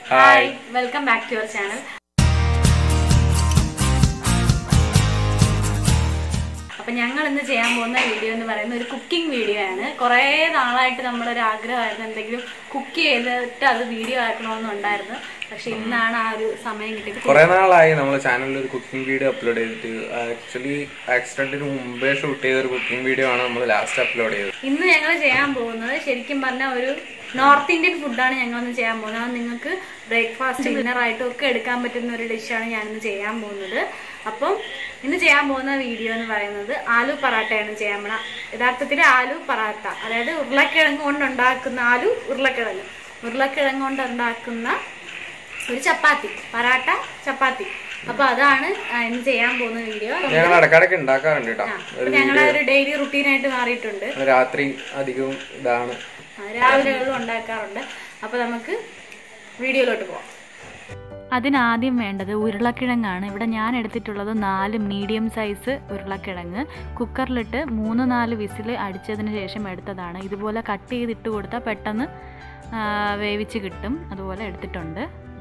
hi welcome back to your channel അപ്പൊ ഞങ്ങൾ ഇന്ന് ചെയ്യാൻ പോകുന്ന വീഡിയോ എന്ന് പറയുന്ന ഒരു കുക്കിംഗ് വീഡിയോ ആണ് കുറേ നാളായിട്ട് നമ്മളൊരു ആഗ്രഹമായിരുന്നു എന്തെങ്കിലും കുക്ക് ചെയ്തിട്ട് അത് വീഡിയോ ആക്കണമെന്നുണ്ടായിരുന്നു പക്ഷെ ഇന്നാണ് ആ ഒരു സമയം കിട്ടിയത് കുറെ നാളായി നമ്മൾ ചാനലിൽ ഒരു കുക്കിംഗ് വീഡിയോ അപ്ലോഡ് ചെയ്തിട്ട് ആക്ച്വലി ആക്സിഡന്റിന് മുമ്പേ ഷൂട്ട് ചെയ്ത ഒരു കുക്കിംഗ് വീഡിയോ ആണ് നമ്മൾ ലാസ്റ്റ് അപ്ലോഡ് ചെയ്തത് ഇന്ന് ഞങ്ങൾ ചെയ്യാൻ പോകുന്നത് ശരിക്കും പറഞ്ഞ ഒരു നോർത്ത് ഇന്ത്യൻ ഫുഡാണ് ഞങ്ങളിന്ന് ചെയ്യാൻ പോകുന്നത് അത് നിങ്ങൾക്ക് ബ്രേക്ക്ഫാസ്റ്റ് ഡിന്നറായിട്ടും ഒക്കെ എടുക്കാൻ പറ്റുന്ന ഒരു ഡിഷാണ് ഞാനിന്ന് ചെയ്യാൻ പോകുന്നത് അപ്പം ഇന്ന് ചെയ്യാൻ പോകുന്ന വീഡിയോ എന്ന് പറയുന്നത് ആലു പറാട്ടയാണ് ചെയ്യാൻ പോണ യഥാർത്ഥത്തിൽ ആലു പറാട്ട അതായത് ഉരുളക്കിഴങ്ങ് കൊണ്ട് ഉണ്ടാക്കുന്ന ആലു ഉരുളക്കിഴങ്ങ് ഉരുളക്കിഴങ്ങ് കൊണ്ട് ഉണ്ടാക്കുന്ന ഒരു ചപ്പാത്തി പറാട്ട ചപ്പാത്തി അപ്പൊ അതാണ് ആ, ഇന്ന് ചെയ്യാൻ പോകുന്ന വീഡിയോ ഞങ്ങൾ ഇടക്കിടക്ക് ഉണ്ടാക്കാറുണ്ട് കേട്ടോ അപ്പൊ ഞങ്ങളെ ഒരു ഡെയിലി റുട്ടീനായിട്ട് മാറിയിട്ടുണ്ട് രാത്രി അധികവും ഇതാണ് ആ, രാവിലെകളിലും ഉണ്ടാക്കാറുണ്ട് അപ്പോൾ നമുക്ക് വീഡിയോയിലോട്ട് പോവാം അതിനാദ്യം വേണ്ടത് ഉരുളക്കിഴങ്ങാണ് ഇവിടെ ഞാൻ എടുത്തിട്ടുള്ളത് നാല് മീഡിയം സൈസ് ഉരുളക്കിഴങ്ങ് കുക്കറിലിട്ട് മൂന്ന് നാല് വിസിൽ അടിച്ചതിന് ശേഷം എടുത്തതാണ് ഇതുപോലെ കട്ട് ചെയ്തിട്ട് കൊടുത്താൽ പെട്ടെന്ന് ആ, വേവിച്ച് കിട്ടും അതുപോലെ എടുത്തിട്ടുണ്ട്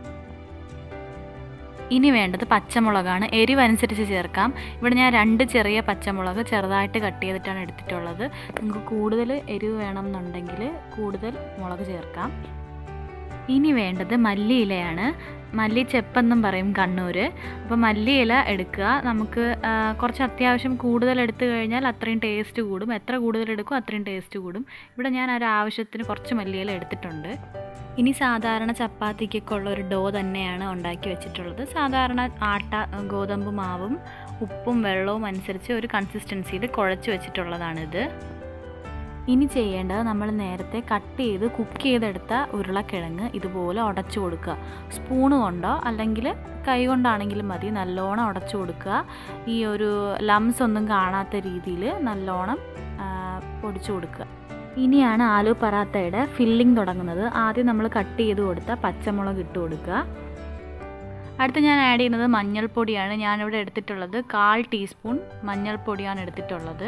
ഇനി വേണ്ടത് പച്ചമുളകാണ് എരിവ് അനുസരിച്ച് ചേർക്കാം ഇവിടെ ഞാൻ രണ്ട് ചെറിയ പച്ചമുളക് ചെറുതായിട്ട് കട്ട് ചെയ്തിട്ടാണ് എടുത്തിട്ടുള്ളത് നിങ്ങൾക്ക് കൂടുതൽ എരിവ് വേണം എന്നുണ്ടെങ്കിൽ കൂടുതൽ മുളക് ചേർക്കാം ഇനി വേണ്ടത് മല്ലിയിലയാണ് മല്ലിച്ചെപ്പെന്നും പറയും കണ്ണൂർ അപ്പോൾ മല്ലിയില എടുക്കുക നമുക്ക് ആ, കുറച്ച് അത്യാവശ്യം കൂടുതൽ എടുത്തു കഴിഞ്ഞാൽ അത്രയും ടേസ്റ്റ് കൂടും എത്ര കൂടുതൽ എടുക്കും അത്രയും ടേസ്റ്റ് കൂടും ഇവിടെ ഞാൻ ഒരു ആവശ്യത്തിന് കുറച്ച് മല്ലിയില എടുത്തിട്ടുണ്ട് ഇനി സാധാരണ ചപ്പാത്തിക്കൊക്കെ ഉള്ള ഒരു ഡോ തന്നെയാണ് ഉണ്ടാക്കി വെച്ചിട്ടുള്ളത് സാധാരണ ആട്ട ഗോതമ്പ് മാവും ഉപ്പും വെള്ളവും അനുസരിച്ച് ഒരു കൺസിസ്റ്റൻസിയിൽ കുഴച്ച് വെച്ചിട്ടുള്ളതാണിത് ഇനി ചെയ്യേണ്ടത് നമ്മൾ നേരത്തെ കട്ട് ചെയ്ത് കുക്ക് ചെയ്തെടുത്ത ഉരുളക്കിഴങ്ങ് ഇതുപോലെ ഉടച്ചു കൊടുക്കുക സ്പൂണ് കൊണ്ടോ അല്ലെങ്കിൽ കൈ കൊണ്ടാണെങ്കിലും മതി നല്ലോണം ഉടച്ചു കൊടുക്കുക ഈ ഒരു ലംസ് ഒന്നും കാണാത്ത രീതിയിൽ നല്ലോണം ആ, പൊടിച്ചു കൊടുക്കുക ഇനിയാണ് ആലു പറാത്തയുടെ ഫില്ലിംഗ് തുടങ്ങുന്നത് ആദ്യം നമ്മൾ കട്ട് ചെയ്ത് കൊടുത്ത പച്ചമുളക് ഇട്ട് കൊടുക്കുക അടുത്ത് ഞാൻ ആഡ് ചെയ്യുന്നത് മഞ്ഞൾപ്പൊടിയാണ് ഞാനിവിടെ എടുത്തിട്ടുള്ളത് കാൽ ടീസ്പൂൺ മഞ്ഞൾപ്പൊടിയാണ് എടുത്തിട്ടുള്ളത്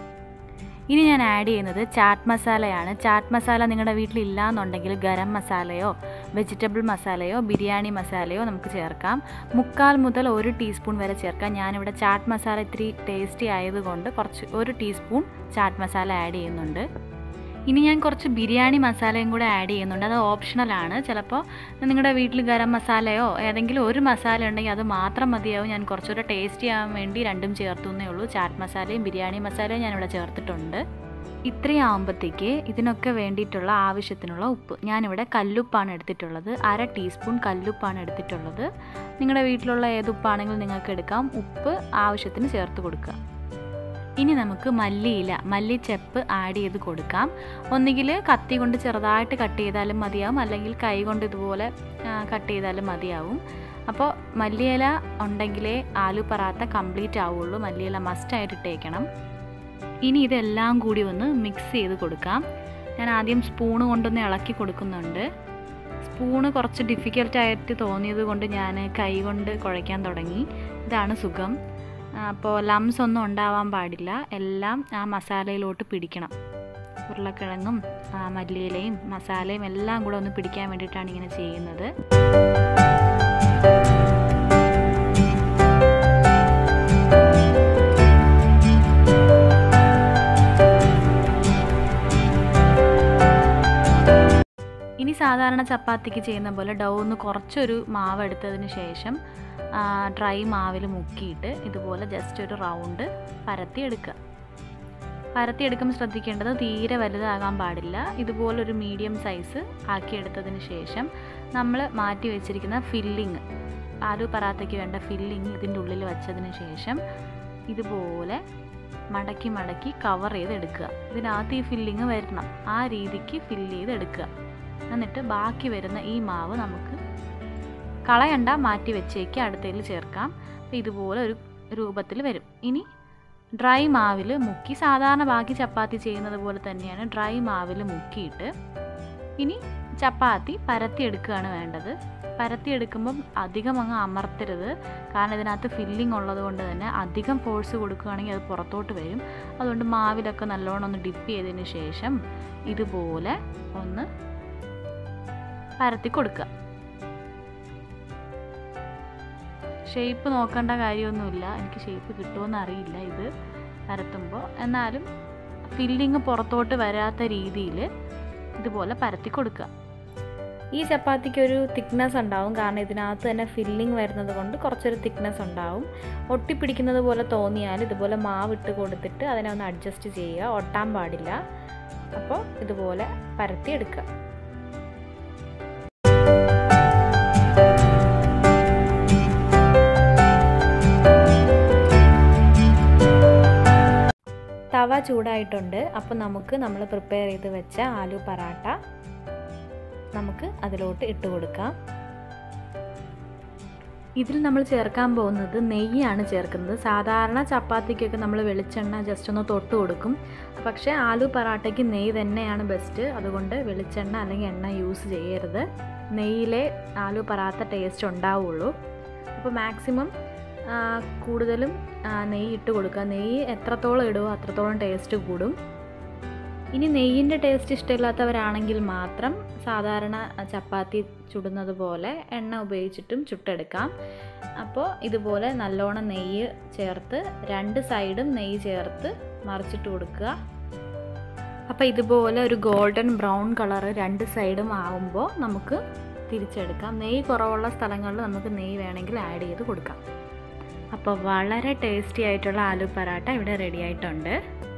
ഇനി ഞാൻ ആഡ് ചെയ്യുന്നത് ചാറ്റ് മസാലയാണ് ചാറ്റ് മസാല നിങ്ങളുടെ വീട്ടിലില്ല എന്നുണ്ടെങ്കിൽ ഗരം മസാലയോ വെജിറ്റബിൾ മസാലയോ ബിരിയാണി മസാലയോ നമുക്ക് ചേർക്കാം മുക്കാൽ മുതൽ ഒരു ടീസ്പൂൺ വരെ ചേർക്കാം ഞാനിവിടെ ചാറ്റ് മസാല ഇത്തിരി ടേസ്റ്റി ആയതുകൊണ്ട് കുറച്ച് ഒരു ടീസ്പൂൺ ചാറ്റ് മസാല ആഡ് ചെയ്യുന്നുണ്ട് ഇനി ഞാൻ കുറച്ച് ബിരിയാണി മസാലയും കൂടെ ആഡ് ചെയ്യുന്നുണ്ട് അത് ഓപ്ഷണലാണ് ചിലപ്പോൾ നിങ്ങളുടെ വീട്ടിൽ ഗരം മസാലയോ ഏതെങ്കിലും ഒരു മസാല ഉണ്ടെങ്കിൽ അത് മാത്രം മതിയാവും ഞാൻ കുറച്ചുകൂടെ ടേസ്റ്റി ആവാൻ വേണ്ടി രണ്ടും ചേർത്തുന്നേ ഉള്ളൂ ചാറ്റ് മസാലയും ബിരിയാണി മസാലയും ഞാനിവിടെ ചേർത്തിട്ടുണ്ട് ഇത്രയും ആകുമ്പോഴത്തേക്ക് ഇതിനൊക്കെ വേണ്ടിയിട്ടുള്ള ആവശ്യത്തിനുള്ള ഉപ്പ് ഞാനിവിടെ കല്ലുപ്പാണ് എടുത്തിട്ടുള്ളത് അര ടീസ്പൂൺ കല്ലുപ്പാണ് എടുത്തിട്ടുള്ളത് നിങ്ങളുടെ വീട്ടിലുള്ള ഏത് ഉപ്പാണെങ്കിലും നിങ്ങൾക്ക് എടുക്കാം ഉപ്പ് ആവശ്യത്തിന് ചേർത്ത് കൊടുക്കുക ഇനി നമുക്ക് മല്ലിയില മല്ലിച്ചെപ്പ് ആഡ് ചെയ്ത് കൊടുക്കാം ഒന്നുകിൽ കത്തി കൊണ്ട് ചെറുതായിട്ട് കട്ട് ചെയ്താലും മതിയാവും അല്ലെങ്കിൽ കൈ കൊണ്ട് ഇതുപോലെ കട്ട് ചെയ്താലും മതിയാവും അപ്പോൾ മല്ലിയില ഉണ്ടെങ്കിലേ ആലു പറാത്ത കംപ്ലീറ്റ് ആവുള്ളൂ മല്ലിയില മസ്റ്റായിട്ട് ഇട്ടേക്കണം ഇനി ഇതെല്ലാം കൂടി ഒന്ന് മിക്സ് ചെയ്ത് കൊടുക്കാം ഞാൻ ആദ്യം സ്പൂണ് കൊണ്ടൊന്ന് ഇളക്കി കൊടുക്കുന്നുണ്ട് സ്പൂണ് കുറച്ച് ഡിഫിക്കൽട്ടായിട്ട് തോന്നിയത് കൊണ്ട് ഞാൻ കൈ കൊണ്ട് കുഴയ്ക്കാൻ തുടങ്ങി ഇതാണ് സുഖം അപ്പോൾ ലംസ് ഒന്നും ഉണ്ടാവാൻ പാടില്ല എല്ലാം ആ മസാലയിലോട്ട് പിടിക്കണം ഉരുളക്കിഴങ്ങും ആ മല്ലിയിലയും മസാലയും എല്ലാം കൂടെ ഒന്ന് പിടിക്കാൻ വേണ്ടിയിട്ടാണ് ഇങ്ങനെ ചെയ്യുന്നത് ഇനി സാധാരണ ചപ്പാത്തിക്ക് ചെയ്യുന്ന പോലെ ഡൗ ഒന്ന് കുറച്ചൊരു മാവ് എടുത്തതിന് ശേഷം ഡ്രൈ മാവിൽ മുക്കിയിട്ട് ഇതുപോലെ ജസ്റ്റ് ഒരു റൗണ്ട് പരത്തിയെടുക്കുക പരത്തിയെടുക്കുമ്പോൾ ശ്രദ്ധിക്കേണ്ടത് തീരെ വലുതാകാൻ പാടില്ല ഇതുപോലൊരു മീഡിയം സൈസ് ആക്കിയെടുത്തതിന് ശേഷം നമ്മൾ മാറ്റി വെച്ചിരിക്കുന്ന ഫില്ലിങ് ആലു പറാത്തയ്ക്ക് വേണ്ട ഫില്ലിങ് ഇതിൻ്റെ ഉള്ളിൽ വെച്ചതിന് ശേഷം ഇതുപോലെ മടക്കി മടക്കി കവർ ചെയ്ത് എടുക്കുക ഇതിനകത്ത് ഈ ഫില്ലിങ് വരണം ആ രീതിക്ക് ഫില്ല് ചെയ്ത് എടുക്കുക എന്നിട്ട് ബാക്കി വരുന്ന ഈ മാവ് നമുക്ക് കളയണ്ട മാറ്റി വെച്ചേക്ക് അടുത്തതിൽ ചേർക്കാം അപ്പോൾ ഇതുപോലെ ഒരു രൂപത്തിൽ വരും ഇനി ഡ്രൈ മാവിൽ മുക്കി സാധാരണ ബാക്കി ചപ്പാത്തി ചെയ്യുന്നത് പോലെ തന്നെയാണ് ഡ്രൈ മാവിൽ മുക്കിയിട്ട് ഇനി ചപ്പാത്തി പരത്തിയെടുക്കുകയാണ് വേണ്ടത് പരത്തിയെടുക്കുമ്പം അധികം അങ്ങ് അമർത്തരുത് കാരണം ഇതിനകത്ത് ഫില്ലിംഗ് ഉള്ളത് കൊണ്ട് തന്നെ അധികം ഫോഴ്സ് കൊടുക്കുകയാണെങ്കിൽ അത് പുറത്തോട്ട് വരും അതുകൊണ്ട് മാവിലൊക്കെ നല്ലോണം ഒന്ന് ഡിപ്പ് ചെയ്തതിന് ശേഷം ഇതുപോലെ ഒന്ന് പരത്തി കൊടുക്കുക ഷേപ്പ് നോക്കേണ്ട കാര്യമൊന്നുമില്ല എനിക്ക് ഷേപ്പ് കിട്ടുമെന്ന് അറിയില്ല ഇത് പരത്തുമ്പോൾ എന്നാലും ഫില്ലിങ് പുറത്തോട്ട് വരാത്ത രീതിയിൽ ഇതുപോലെ പരത്തി കൊടുക്കുക ഈ ചപ്പാത്തിക്ക് ഒരു തിക്നെസ് ഉണ്ടാവും കാരണം ഇതിനകത്ത് തന്നെ ഫില്ലിംഗ് വരുന്നത് കൊണ്ട് കുറച്ചൊരു തിക്നെസ് ഉണ്ടാവും ഒട്ടിപ്പിടിക്കുന്നത് പോലെ തോന്നിയാൽ ഇതുപോലെ മാവിട്ട് കൊടുത്തിട്ട് അതിനെ ഒന്ന് അഡ്ജസ്റ്റ് ചെയ്യുക ഒട്ടാൻ പാടില്ല അപ്പോൾ ഇതുപോലെ പരത്തി എടുക്കുക തവ ചൂടായിട്ടുണ്ട് അപ്പോൾ നമുക്ക് നമ്മൾ പ്രിപ്പയർ ചെയ്ത് വെച്ച ആലു പറാട്ട നമുക്ക് അതിലോട്ട് ഇട്ട് കൊടുക്കാം ഇതിൽ നമ്മൾ ചേർക്കാൻ പോകുന്നത് നെയ്യാണ് ചേർക്കുന്നത് സാധാരണ ചപ്പാത്തിക്കൊക്കെ നമ്മൾ വെളിച്ചെണ്ണ ജസ്റ്റ് ഒന്ന് തൊട്ട് കൊടുക്കും പക്ഷേ ആലു പറാട്ടയ്ക്ക് നെയ്യ് തന്നെയാണ് ബെസ്റ്റ് അതുകൊണ്ട് വെളിച്ചെണ്ണ അല്ലെങ്കിൽ എണ്ണ യൂസ് ചെയ്യരുത് നെയ്യിലെ ആലു പറാത്ത ടേസ്റ്റ് ഉണ്ടാവുള്ളൂ അപ്പോൾ മാക്സിമം കൂടുതലും നെയ്യ് ഇട്ട് കൊടുക്കുക നെയ്യ് എത്രത്തോളം ഇടുമോ അത്രത്തോളം ടേസ്റ്റ് കൂടും ഇനി നെയ്യിൻ്റെ ടേസ്റ്റ് ഇഷ്ടമില്ലാത്തവരാണെങ്കിൽ മാത്രം സാധാരണ ചപ്പാത്തി ചുടുന്നത് പോലെ എണ്ണ ഉപയോഗിച്ചിട്ടും ചുട്ടെടുക്കാം അപ്പോൾ ഇതുപോലെ നല്ലോണം നെയ്യ് ചേർത്ത് രണ്ട് സൈഡും നെയ്യ് ചേർത്ത് മറിച്ചിട്ട് കൊടുക്കുക അപ്പോൾ ഇതുപോലെ ഒരു ഗോൾഡൻ ബ്രൗൺ കളർ രണ്ട് സൈഡും ആവുമ്പോൾ നമുക്ക് തിരിച്ചെടുക്കാം നെയ്യ് കുറവുള്ള സ്ഥലങ്ങളിൽ നമുക്ക് നെയ്യ് വേണമെങ്കിൽ ആഡ് ചെയ്ത് കൊടുക്കാം അപ്പോൾ വളരെ ടേസ്റ്റി ആയിട്ടുള്ള ആലു പറാട്ട ഇവിടെ റെഡി ആയിട്ടുണ്ട്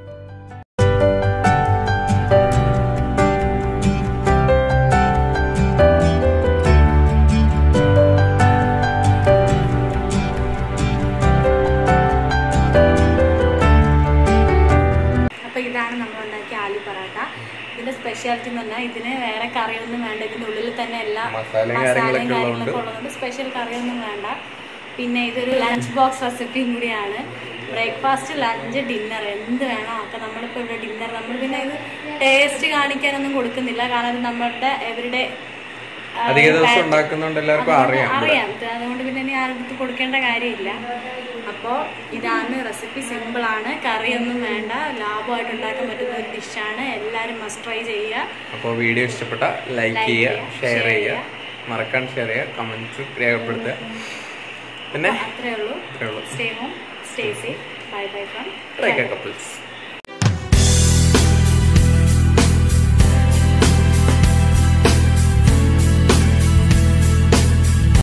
അപ്പോൾ ഇതാണ് നമ്മൾ ഉണ്ടാക്കിയ ആലു പറാട്ട ഇതിന്റെ സ്പെഷ്യാലിറ്റി എന്ന് പറഞ്ഞാൽ ഇതിന് വേറെ കറിയൊന്നും വേണ്ട ഇതിന്റെ ഉള്ളിൽ തന്നെ എല്ലാ മസാലയും മസാലയും കാര്യങ്ങളൊക്കെ കാര്യങ്ങളൊക്കെ ഉള്ളതുകൊണ്ട് സ്പെഷ്യൽ കറിയൊന്നും വേണ്ട പിന്നെ ഇതൊരു ലഞ്ച് ബോക്സ് റെസിപ്പിയും കൂടിയാണ് ബ്രേക്ക്ഫാസ്റ്റ് ലഞ്ച് ഡിന്നർ എന്ത് വേണോ ഒക്കെ നമ്മളിപ്പോൾ ഇവിടെ ഡിന്നർ നമ്മൾ പിന്നെ ഇത് ടേസ്റ്റ് കാണിക്കാനൊന്നും കൊടുക്കുന്നില്ല കാരണം ഇത് നമ്മളുടെ എവരുടെ അധിക ദിവസം ഉണ്ടാക്കുന്നുണ്ട് എല്ലാവർക്കും അറിയാം അറിയാം ഇത് അതുകൊണ്ട് പിന്നെ ഇനി ആരുടെ കൊടുക്കേണ്ട കാര്യമില്ല അപ്പോൾ ഇതാണ് റെസിപ്പി സിമ്പിളാണ് കറിയൊന്നും വേണ്ട ലാഭമായിട്ട് ഉണ്ടാക്കാൻ പറ്റുന്ന ഒരു ഡിഷാണ് എല്ലാവരും മസ്റ്റ് ട്രൈ ചെയ്യുക അപ്പോൾ വീഡിയോ ഇഷ്ടപ്പെട്ട ലൈക്ക് ചെയ്യുക ഷെയർ ചെയ്യുക മറക്കാൻ ഷെയർ ചെയ്യുക കമൻസ് രേഖപ്പെടുത്തുക പിന്നെ അത്രേ ഉള്ളൂ ഇത്രയേ ഉള്ളൂ stay home stay safe bye bye from ട്രൈക്ക കപ്പിൾസ്